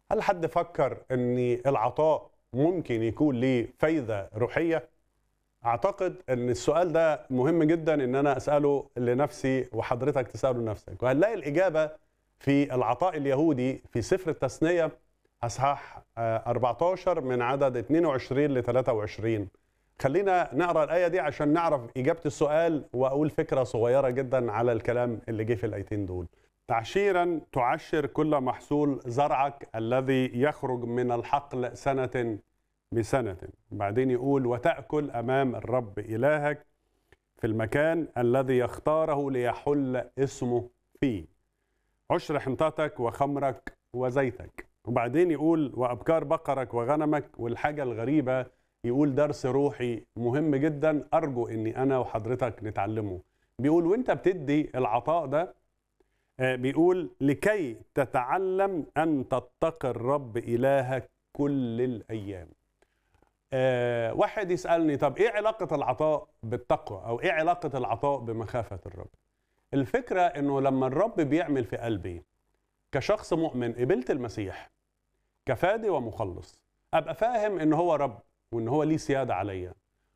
هل حد فكر ان العطاء ممكن يكون ليه فايده روحيه اعتقد ان السؤال ده مهم جدا ان انا اساله لنفسي وحضرتك تساله لنفسك وهنلاقي الاجابه في العطاء اليهودي في سفر التثنيه اصحاح آه، 14 من عدد 22 ل 23 خلينا نقرا الايه دي عشان نعرف اجابه السؤال واقول فكره صغيره جدا على الكلام اللي جه في الايتين دول تعشيرا تعشر كل محصول زرعك الذي يخرج من الحقل سنه بسنه بعدين يقول وتاكل امام الرب الهك في المكان الذي يختاره ليحل اسمه فيه عشر حنطتك وخمرك وزيتك وبعدين يقول وابكار بقرك وغنمك والحاجه الغريبه يقول درس روحي مهم جدا ارجو اني انا وحضرتك نتعلمه بيقول وانت بتدي العطاء ده آه، بيقول لكي تتعلم ان تتقي الرب الهك كل الايام آه، واحد يسالني طب ايه علاقه العطاء بالتقوى او ايه علاقه العطاء بمخافه الرب الفكره انه لما الرب بيعمل في قلبي كشخص مؤمن قبلت المسيح كفادي ومخلص ابقى فاهم ان هو رب وان هو ليه سياده عليا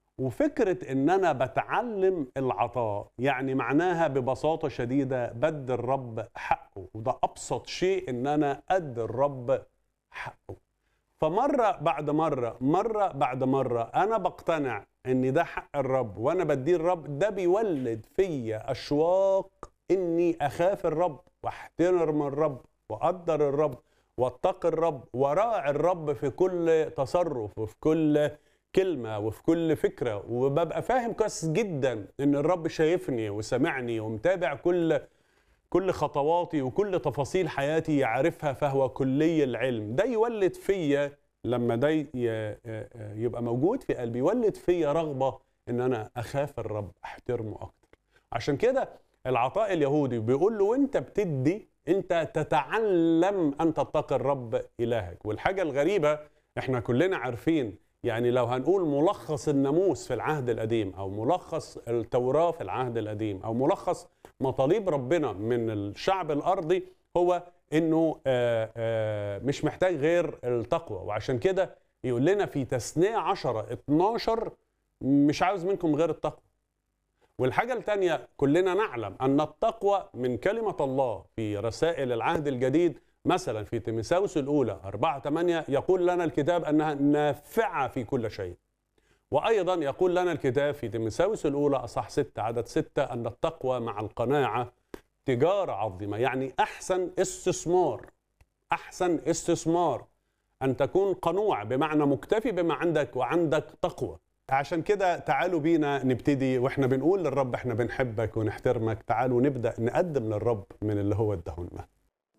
وفكره ان انا بتعلم العطاء يعني معناها ببساطه شديده بدي الرب حقه وده ابسط شيء ان انا ادي الرب حقه فمره بعد مره مره بعد مره انا بقتنع ان ده حق الرب وانا بديه الرب ده بيولد فيا اشواق اني اخاف الرب واحترم الرب واقدر الرب واتقي الرب وراعي الرب في كل تصرف وفي كل كلمة وفي كل فكرة وببقى فاهم كويس جدا ان الرب شايفني وسامعني ومتابع كل كل خطواتي وكل تفاصيل حياتي يعرفها فهو كلي العلم ده يولد فيا لما ده ي- يبقى موجود في قلبي يولد فيا رغبة ان انا اخاف الرب احترمه اكتر عشان كده العطاء اليهودي بيقول له وانت بتدي انت تتعلم ان تتقي الرب الهك والحاجة الغريبة احنا كلنا عارفين يعني لو هنقول ملخص الناموس في العهد القديم او ملخص التوراة في العهد القديم او ملخص مطالب ربنا من الشعب الارضي هو انه آه، آه، مش محتاج غير التقوى وعشان كده يقول لنا في تثنية 10 12 مش عاوز منكم غير التقوى والحاجة الثانية كلنا نعلم أن التقوى من كلمة الله في رسائل العهد الجديد مثلا في تيمساوس الأولى 4 8 يقول لنا الكتاب أنها نافعة في كل شيء وأيضا يقول لنا الكتاب في تيمساوس الأولى أصح 6 عدد 6 أن التقوى مع القناعة تجارة عظيمة يعني أحسن استثمار أحسن استثمار أن تكون قنوع بمعنى مكتفي بما عندك وعندك تقوى عشان كده تعالوا بينا نبتدي واحنا بنقول للرب احنا بنحبك ونحترمك تعالوا نبدأ نقدم للرب من اللي هو اداهولنا